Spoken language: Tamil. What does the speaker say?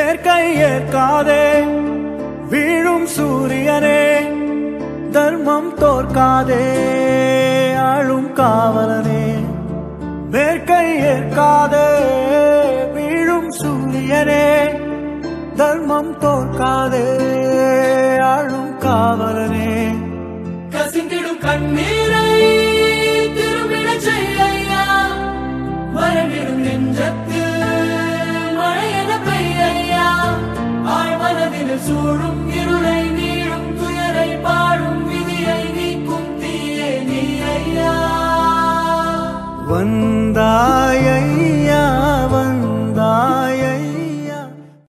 மேற்கை ஏற்காதே வீழும் சூரியனே தர்மம் தோற்காதே ஆளும் காவலனே மேற்கை ஏற்காதே வீழும் சூரியனே தர்மம் தோற்காதே ஆளும் காவலனே கசிந்திடும் கண்ணீரை திரும்பிடச் செய்யா மறைவிடும் நெஞ்சத்து மழையென பெய்யா ஆழ்மனதில் சூழும் இருளை நீளும் துயரை பாடும் விதியை நீக்கும் தீயே நீ ஐயா வந்தாயை